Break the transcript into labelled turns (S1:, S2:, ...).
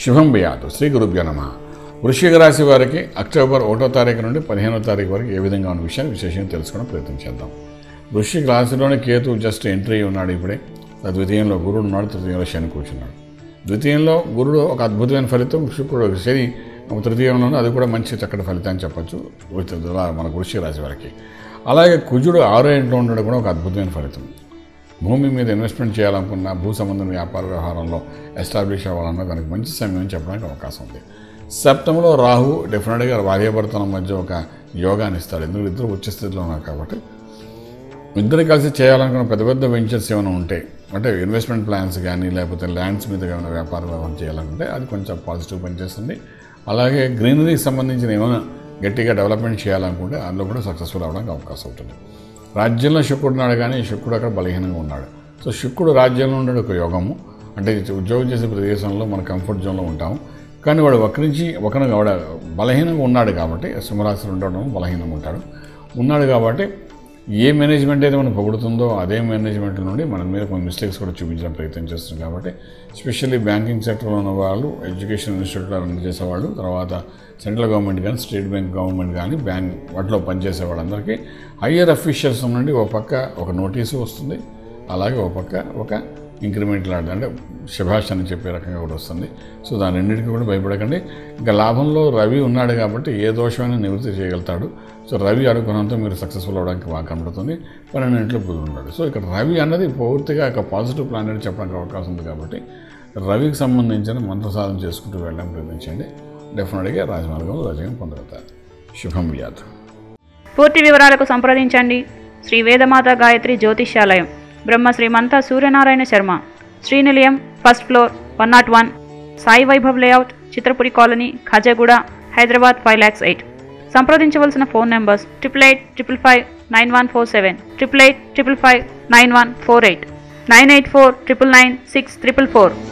S1: శుభం బియాదు శ్రీ గురుభ్యో నమ వృశ్చిక రాశి వారికి అక్టోబర్ ఒకటో తారీఖు నుండి పదిహేనో తారీఖు వరకు ఏ విధంగా ఉన్న విషయాన్ని విశేషంగా తెలుసుకోవడం ప్రయత్నం చేద్దాం వృశ్చిక రాశిలోనే కేతు జస్ట్ ఎంట్రీ ఉన్నాడు ఇప్పుడే ద్వితీయంలో గురుడు ఉన్నాడు తృతీయంలో శని కూర్చున్నాడు ద్వితీయంలో గురుడు ఒక అద్భుతమైన ఫలితం శుక్రుడు శని తృతీయంలోనూ అది కూడా మంచి చక్కటి ఫలితాన్ని చెప్పచ్చు మన వృశ్చిక రాశి వారికి అలాగే కుజుడు ఆరో ఇంట్లో ఉండడం కూడా ఒక అద్భుతమైన ఫలితం భూమి మీద ఇన్వెస్ట్మెంట్ చేయాలనుకున్న భూ సంబంధం వ్యాపార వ్యవహారంలో ఎస్టాబ్లిష్ అవ్వాలన్నా దానికి మంచి సమయం అని చెప్పడానికి అవకాశం ఉంది సప్తమంలో రాహు డెఫినెట్గా భార్యాభర్తల మధ్య ఒక యోగాన్ని ఇస్తాడు ఎందుకంటే ఇద్దరు ఉచ్చ స్థితిలో ఉన్నారు కాబట్టి ఇద్దరు కలిసి చేయాలనుకున్న పెద్ద పెద్ద వెంచర్స్ ఏమైనా ఉంటాయి అంటే ఇన్వెస్ట్మెంట్ ప్లాన్స్ కానీ లేకపోతే ల్యాండ్స్ మీద ఏమైనా వ్యాపార వ్యవహారం చేయాలనుకుంటే అది కొంచెం పాజిటివ్ పనిచేస్తుంది అలాగే గ్రీనరీకి సంబంధించిన ఏమైనా గట్టిగా డెవలప్మెంట్ చేయాలనుకుంటే అందులో కూడా సక్సెస్ఫుల్ అవ్వడానికి అవకాశం ఉంటుంది రాజ్యంలో శుక్రుడు ఉన్నాడు కానీ శుక్రుడు అక్కడ బలహీనంగా ఉన్నాడు సో శుక్రుడు రాజ్యంలో ఉండడు ఒక యోగము అంటే ఉద్యోగం చేసే ప్రదేశంలో మన కంఫర్ట్ జోన్లో ఉంటాము కానీ వాడు ఒకరించి ఒకరిని వాడు బలహీనంగా ఉన్నాడు కాబట్టి సింహరాశిలో ఉండడం బలహీనంగా ఉంటాడు ఉన్నాడు కాబట్టి ఏ మేనేజ్మెంట్ అయితే మనం పొగుడుతుందో అదే మేనేజ్మెంట్ నుండి మన మీద కొన్ని మిస్టేక్స్ కూడా చూపించడం ప్రయత్నం చేస్తుంది కాబట్టి స్పెషల్లీ బ్యాంకింగ్ సెక్టర్లో ఉన్న వాళ్ళు ఎడ్యుకేషన్ ఇన్స్టిట్యూట్లో రన్ చేసేవాళ్ళు తర్వాత సెంట్రల్ గవర్నమెంట్ కానీ స్టేట్ బ్యాంక్ గవర్నమెంట్ కానీ బ్యాంక్ వాటిలో పనిచేసే వాళ్ళందరికీ హయ్యర్ అఫీషియల్స్ నుండి ఒక పక్క ఒక నోటీసు వస్తుంది అలాగే ఒక పక్క ఒక ఇంక్రిమెంట్ లాంటి అంటే శభాష్ అని చెప్పే రకంగా కూడా వస్తుంది సో దాని రెండింటికి కూడా భయపడకండి ఇంకా లాభంలో రవి ఉన్నాడు కాబట్టి ఏ దోషమైనా నివృత్తి చేయగలుగుతాడు సో రవి అనుకున్నంత మీరు సక్సెస్ఫుల్ అవడానికి బాగా కనబడుతుంది పన్నెండింట్లో బుధుడు ఉన్నాడు సో ఇక్కడ రవి అన్నది పూర్తిగా ఒక పాజిటివ్ ప్లానెట్ చెప్పడానికి అవకాశం ఉంది కాబట్టి రవికి సంబంధించిన మంత్ర సాధన చేసుకుంటూ వెళ్ళడం ప్రయత్నించండి డెఫినెట్గా రాజమార్గంలో రజయం పొందగలుగుతారు శుభం వ్యాధి
S2: పూర్తి వివరాలకు సంప్రదించండి Shri Vedamata Gayatri Jyotishyalayam Brahma Shrimanta Suryanarayana Sharma Srinilayam first floor one nought one Sai Vaibhav layout Chitrapuri colony Khajaguda Hyderabad five lakhs eight సంప్రదించవలసిన phone numbers triple eight triple five nine one four seven triple eight triple five nine one four eight nine eight four triple nine six triple four